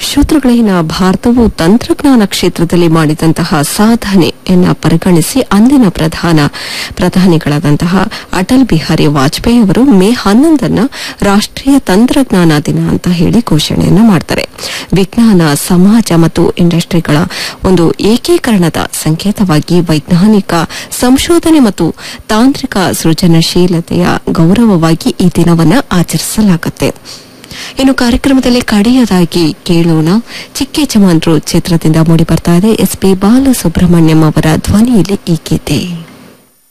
ಶ್ರೋತೃಗಳೇನ ಭಾರತವು ತಂತ್ರಜ್ಞಾನ ಕ್ಷೇತ್ರದಲ್ಲಿ ಮಾಡಿದಂತಹ ಸಾಧನೆಯನ್ನ ಪರಿಗಣಿಸಿ ಅಂದಿನ ಪ್ರಧಾನ ಪ್ರಧಾನಿಗಳಾದಂತಹ ಅಟಲ್ ಬಿಹಾರಿ ವಾಜಪೇಯಿ ಅವರು ಮೇ ಹನ್ನೊಂದನ್ನ ರಾಷ್ಟ್ರೀಯ ತಂತ್ರಜ್ಞಾನ ದಿನ ಅಂತ ಹೇಳಿ ಘೋಷಣೆಯನ್ನ ಮಾಡ್ತಾರೆ ವಿಜ್ಞಾನ ಸಮಾಜ ಮತ್ತು ಇಂಡಸ್ಟ್ರಿಗಳ ಒಂದು ಏಕೀಕರಣದ ಸಂಕೇತವಾಗಿ ವೈಜ್ಞಾನಿಕ ಸಂಶೋಧನೆ ಮತ್ತು ತಾಂತ್ರಿಕ ಸೃಜನಶೀಲತೆಯ ಗೌರವವಾಗಿ ಈ ದಿನವನ್ನು ಆಚರಿಸಲಾಗುತ್ತೆ ಇನ್ನು ಕಾರ್ಯಕ್ರಮದಲ್ಲಿ ಕಡೆಯದಾಗಿ ಕೇಳೋಣ ಚಿಕ್ಕೆ ಚಮನ್ರು ಚಿತ್ರದಿಂದ ಮೂಡಿ ಬರ್ತಾ ಇದೆ ಎಸ್ ಪಿ ಬಾಲಸುಬ್ರಹ್ಮಣ್ಯಂ ಅವರ ಧ್ವನಿಯಲ್ಲಿ ಈ ಗೀತೆ